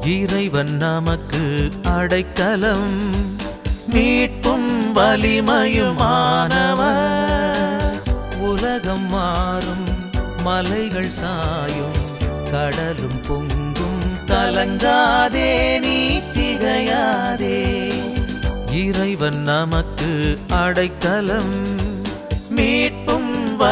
இறைவன் நமக்கு அடைக்கலம் மீட்பும் வலிமையுமானவர் உலகம் மாறும் மலைகள் சாயும் கடலும் பொங்கும் கலங்காதே நீ திகையாதே இறைவன் நமக்கு அடைக்கலம் மீட்பும்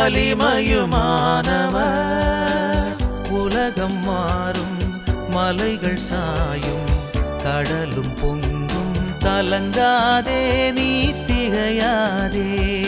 வலிமையுமானவர் உலகம் மாறும் மலைகள் சாயும் கடலும் பொங்கும் கலங்காதே நீ திகையாதே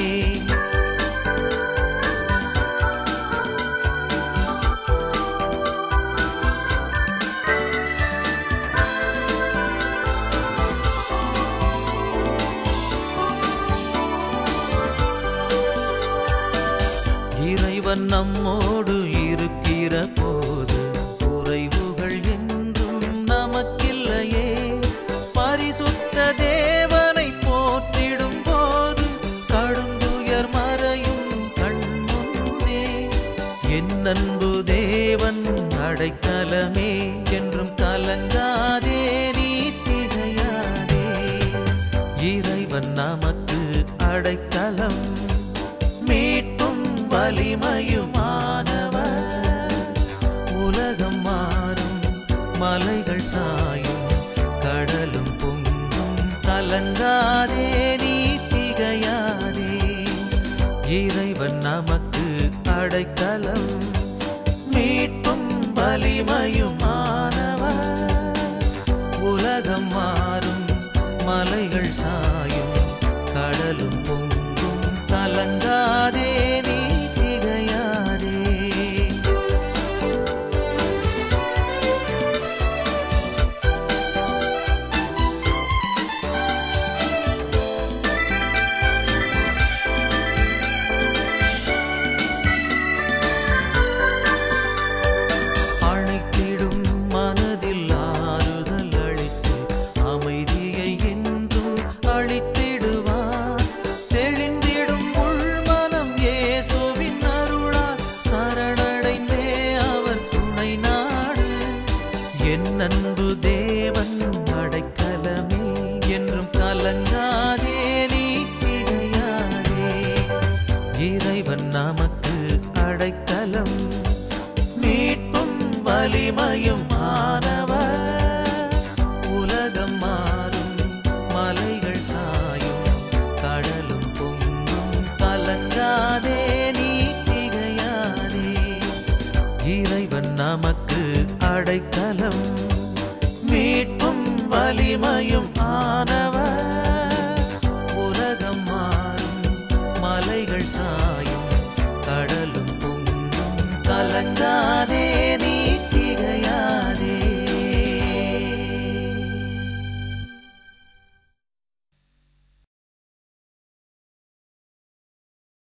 இறைவன் நம்மோடு இருக்கிற போது குறைவுகள் என்றும் நமக்கில்லையே பரிசுத்த தேவனை போற்றிடும் போது கடுந்துயர் மறையும் கண்முன்னே என் அன்பு தேவன் அடைக்கலமே என்றும் கலங்காதே நீ திகையாதே இறைவன் நமக்கு அடைக்கலம் மீட்பும் வலிமையுமானவர் உலகம் மாறும் மலைகள் சாயும் கடலும் பொங்கும் கலங்காதே நீ திகையாதே இறைவன் நமக்கு அடைக்கலம் மீட்பும் வலிமையுமானவர் உலகம் மாறும் மலைகள் சாயும் கடலும் பொங்கும் கலங்காதே நீ திகையாதே அணைத்திடும் மனதில் ஆறுதல் அளித்து அமைதியை என்றும் அளித்திடுவார் தெளிந்திடும் உள்மனம் இயேசுவின் அருளால் சரணடைந்தே அவர் துணை நாடு என் அன்பு தேவன் அடைக்கலமே என்றும் கலங்காதே நீ திகையாதே இறைவன் நமக்கு அடைக்கலம் மீட்பும் வலிமையும் ஆனவர் உலகம் மாறும் மலைகள் சாயும் கடலும் பொங்கும் கலங்காதே நீ திகையாதே இறைவன் நமக்கு அடைக்கலம் மீட்பும் வலிமை